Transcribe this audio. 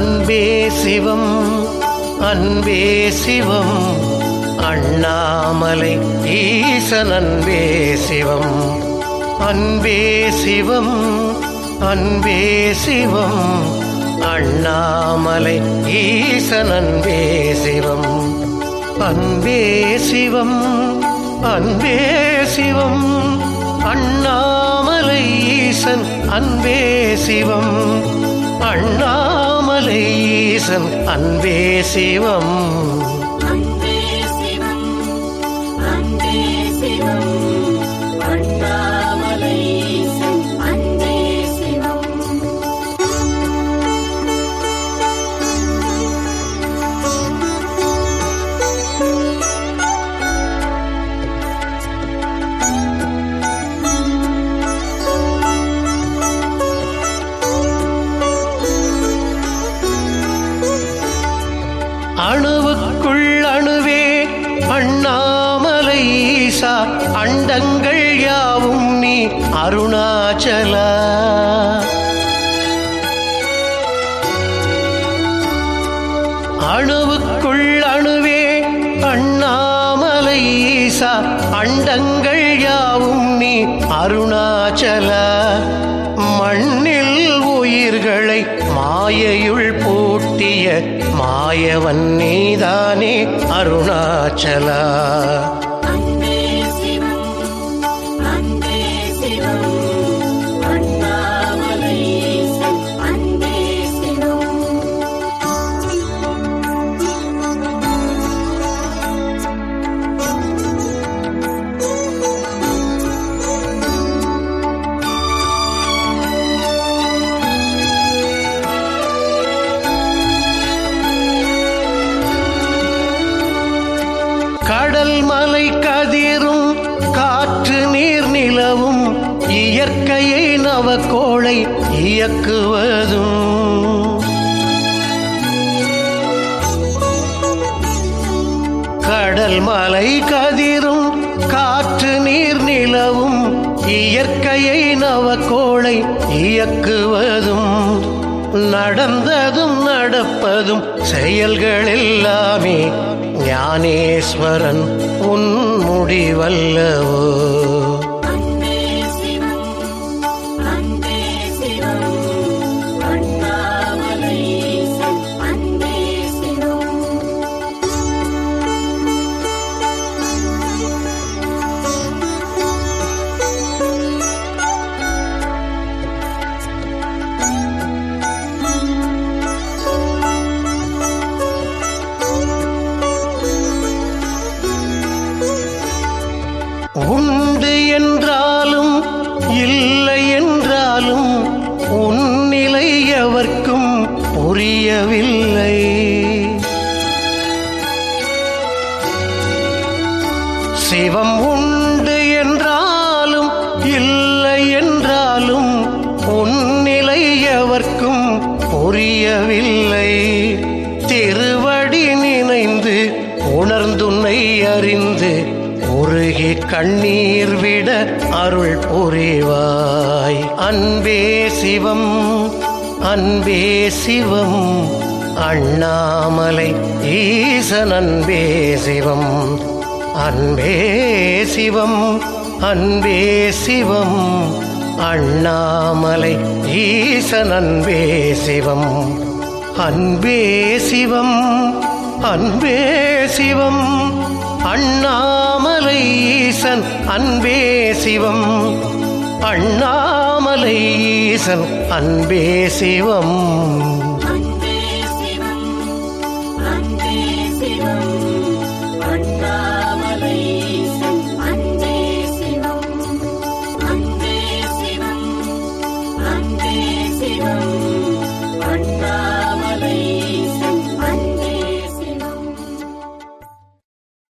அன்பே சிவம் அன்பே சிவம் அண்ணாமலை ஈசன் அன்பே சிவம் அன்பே சிவம் அன்பே சிவம் அண்ணாமலை ஈசன் அன்பே சிவம் அன்பே சிவம் அன்பே சிவம் அண்ணாமலை ஈசன் அன்பே சிவம் அண்ணாமலை ஈசன் அன்பே சிவம் அன்பே சிவம் அன்பே சிவம் அண்ணாமலை ஈசன் அன்பே சிவம் அணுவுக்குள் அணுவே அண்ணாமலை ஈசா அண்டங்கள் யாவும் நீ அருணாச்சலா அணுவுக்குள் அணுவே அண்ணாமலை ஈசா அண்டங்கள் யாவும் நீ அருணாச்சல மண்ணில் உயிர்களை மாயையுள் பூட்டிய மாயவன் நீதானே அருணாச்சலா அன்பே சிவம் அன்பே சிவம் அண்ணாமலை ஈசன் அன்பே சிவம் கடல் மலை கதிரும் காற்று நீர் நிலவும் இயற்கையை நவக்கோளை இயக்குவதும் கடல் மலை கதிரும் காற்று நீர் நிலவும் இயற்கையை நவக்கோளை இயக்குவதும் நடந்ததும் நடப்பதும் செயல்கள் எல்லாமே ஞானேஸ்வரன் உன் முடிவல்லவோ அன்பே சிவம் அன்பே சிவம் அண்ணாமலை ஈசன் அன்பே சிவம் உண்டு என்றாலும் இல்லை என்றாலும் உன்னிலை எவர்க்கும் புரியவில்லை சிவம் உண்டு என்றாலும் இல்லை என்றாலும் உன்னிலை எவர்க்கும் புரியவில்லை திருவடி நினைந்து உணர்ந்துன்னை அறிந்து உருகி கண்ணீர் விட அருள் புரிவாய் அன்பே சிவம் அன்பே சிவம் அண்ணாமலை ஈசன் அன்பே சிவம் அன்பே சிவம் அன்பே சிவம் அண்ணாமலை ஈசன் அன்பே சிவம் அன்பே சிவம் அன்பே சிவம் அண்ணாமலை ஈசன் அன்பே சிவம் அண்ணாமலை ஈசன் அன்பே சிவம்